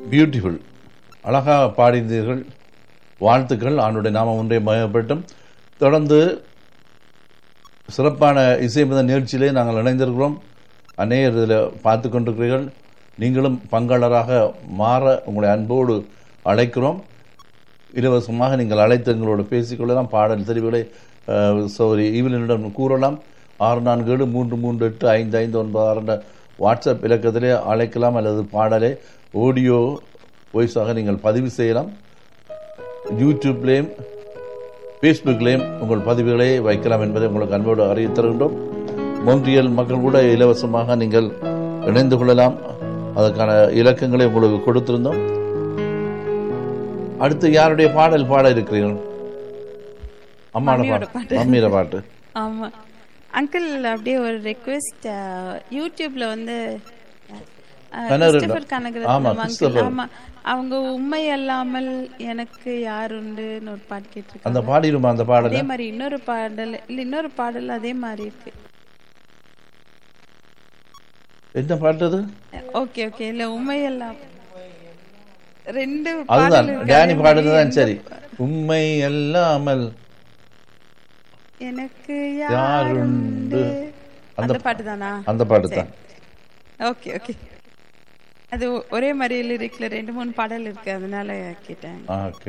Beautiful அழகாக பாடினீர்கள் வாழ்த்துக்கள் ஆண்டுடைய நாமம் ஒன்றே மயப்பட்டும் தொடர்ந்து சிறப்பான இசைமித நிகழ்ச்சியிலே நாங்கள் இணைந்திருக்கிறோம் அநேகர் இதில் பார்த்து கொண்டிருக்கிறீர்கள் நீங்களும் பங்காளராக மாற உங்களை அன்போடு அழைக்கிறோம் இலவசமாக நீங்கள் அழைத்து எங்களோடு பேசிக்கொள்ளலாம் பாடல் தெரிவுகளை சௌரி ஈவினிடம் கூறலாம் ஆறு நான்கு ஏழு மூன்று மூன்று எட்டு ஐந்து ஐந்து ஒன்பது ஆறு என்ற வாட்ஸ்அப் இலக்கத்திலே அழைக்கலாம் அல்லது பாடலை ஆடியோ வாய்ஸாக நீங்கள் பதிவு செய்யலாம் யூடியூப்லேயும் ஃபேஸ்புக்லேயும் உங்கள் பதிவுகளை வைக்கலாம் என்பதை உங்களுக்கு அன்போடு அறிவித்து தருகின்றோம் மொன்றியல் மக்கள் கூட இலவசமாக நீங்கள் இணைந்து கொள்ளலாம் அதற்கான இலக்கங்களை உங்களுக்கு கொடுத்திருந்தோம் அடுத்து யாருடைய பாடல் பாட இருக்கிறீர்கள் அம்மாட மம்மியோட பாட்டு மம்மியோட பாட்டு ஆமா அங்கிள் அப்படியே ஒரு ரெக்வெஸ்ட் யூடியூப்ல வந்து அஹ், கனகரட்னம். கிறிஸ்டபர் கனகரத்னம் ஆமா, uncle. கிறிஸ்டபர். ஆமா அவங்க உண்மை அல்லாமல் எனக்கு யார் உண்டுன்னு ஒரு பாட்டு கேட்டிருக்காங்க அந்த பாடிடுமா அந்த பாடலை அதே மாதிரி இன்னொரு பாடல் இல்ல இன்னொரு பாடல் அதே மாதிரி இருக்கு என்ன பாட்டு அது ஓகே ஓகே இல்ல உண்மை எல்லாம் ரெண்டு அதுதான் பாடல் இருக்கு. டேனி அதே பாடுறதுதான் மாதிரி சரி உண்மை அல்லாமல் எனக்கு யாருண்டு? யாருண்டு அந்த அந்த பாட்டு தானா அந்த பாட்டு தான் ஓகே ஓகே அது ஒரே மாதிரி லிரிக்ல ரெண்டு மூணு பாடல் இருக்கு அதனால கேட்டேன் ஓகே